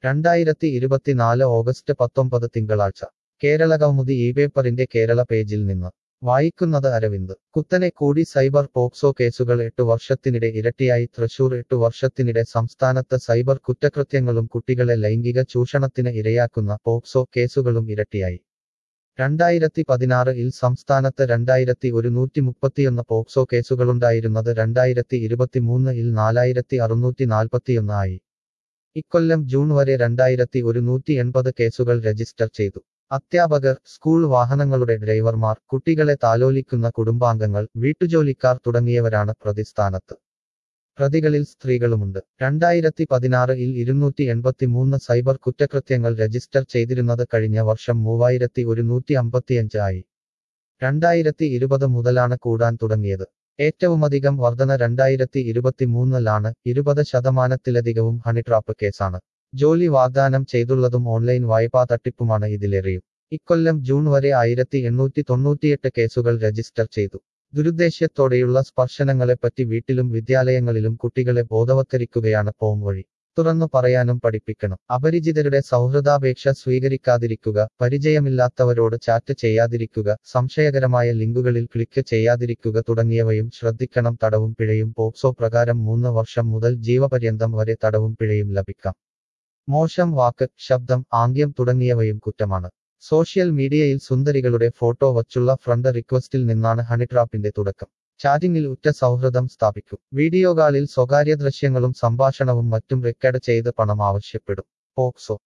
രണ്ടായിരത്തി ഇരുപത്തിനാല് ഓഗസ്റ്റ് പത്തൊമ്പത് തിങ്കളാഴ്ച കേരള കൗമുദി ഈ പേപ്പറിന്റെ കേരള പേജിൽ നിന്ന് വായിക്കുന്നത് അരവിന്ദ് കുത്തനെ കൂടി സൈബർ പോക്സോ കേസുകൾ എട്ടു വർഷത്തിനിടെ ഇരട്ടിയായി തൃശൂർ എട്ടു വർഷത്തിനിടെ സംസ്ഥാനത്ത് സൈബർ കുറ്റകൃത്യങ്ങളും കുട്ടികളെ ലൈംഗിക ചൂഷണത്തിന് ഇരയാക്കുന്ന പോക്സോ കേസുകളും ഇരട്ടിയായി രണ്ടായിരത്തി പതിനാറ് ഇൽ സംസ്ഥാനത്ത് രണ്ടായിരത്തി ഒരുന്നൂറ്റി മുപ്പത്തിയൊന്ന് പോക്സോ കേസുകളുണ്ടായിരുന്നത് രണ്ടായിരത്തി ഇരുപത്തിമൂന്ന് ഇൽ നാലായിരത്തി അറുന്നൂറ്റി നാൽപ്പത്തിയൊന്ന് ആയി ഇക്കൊല്ലം ജൂൺ വരെ രണ്ടായിരത്തി ഒരുന്നൂറ്റി എൺപത് കേസുകൾ രജിസ്റ്റർ ചെയ്തു അധ്യാപകർ സ്കൂൾ വാഹനങ്ങളുടെ ഡ്രൈവർമാർ കുട്ടികളെ താലോലിക്കുന്ന കുടുംബാംഗങ്ങൾ വീട്ടുജോലിക്കാർ തുടങ്ങിയവരാണ് പ്രതിസ്ഥാനത്ത് പ്രതികളിൽ സ്ത്രീകളുമുണ്ട് രണ്ടായിരത്തി പതിനാറ് ഇൽ ഇരുന്നൂറ്റി എൺപത്തിമൂന്ന് സൈബർ കുറ്റകൃത്യങ്ങൾ രജിസ്റ്റർ ചെയ്തിരുന്നത് കഴിഞ്ഞ വർഷം മൂവായിരത്തി ഒരുന്നൂറ്റി അമ്പത്തിയഞ്ച് ആയി രണ്ടായിരത്തി ഇരുപത് മുതലാണ് കൂടാൻ തുടങ്ങിയത് ഏറ്റവുമധികം വർധന രണ്ടായിരത്തി ഇരുപത്തിമൂന്നിലാണ് ഇരുപത് ശതമാനത്തിലധികവും ഹണിട്രാപ്പ് കേസാണ് ജോലി വാഗ്ദാനം ചെയ്തുള്ളതും ഓൺലൈൻ വായ്പാ തട്ടിപ്പുമാണ് ഇതിലേറെയും ഇക്കൊല്ലം ജൂൺ വരെ ആയിരത്തി എണ്ണൂറ്റി തൊണ്ണൂറ്റിയെട്ട് കേസുകൾ രജിസ്റ്റർ ചെയ്തു ദുരുദ്ദേശ്യത്തോടെയുള്ള സ്പർശനങ്ങളെപ്പറ്റി വീട്ടിലും വിദ്യാലയങ്ങളിലും കുട്ടികളെ ബോധവത്കരിക്കുകയാണ് പോം വഴി തുറന്നു പറയാനും പഠിപ്പിക്കണം അപരിചിതരുടെ സൗഹൃദാപേക്ഷ സ്വീകരിക്കാതിരിക്കുക പരിചയമില്ലാത്തവരോട് ചാറ്റ് ചെയ്യാതിരിക്കുക സംശയകരമായ ലിങ്കുകളിൽ ക്ലിക്ക് ചെയ്യാതിരിക്കുക തുടങ്ങിയവയും ശ്രദ്ധിക്കണം തടവും പിഴയും പോക്സോ പ്രകാരം മൂന്ന് വർഷം മുതൽ ജീവപര്യന്തം വരെ തടവും പിഴയും ലഭിക്കാം മോശം വാക്ക് ശബ്ദം ആംഗ്യം തുടങ്ങിയവയും കുറ്റമാണ് സോഷ്യൽ മീഡിയയിൽ സുന്ദരികളുടെ ഫോട്ടോ വച്ചുള്ള ഫ്രണ്ട് റിക്വസ്റ്റിൽ നിന്നാണ് ഹണിട്രാപ്പിന്റെ തുടക്കം ചാറ്റിംഗിൽ ഉറ്റ സൗഹൃദം സ്ഥാപിക്കും വീഡിയോ കാളിൽ സ്വകാര്യ ദൃശ്യങ്ങളും സംഭാഷണവും മറ്റും റെക്കോർഡ് ചെയ്ത് പണം ആവശ്യപ്പെടും പോക്സോ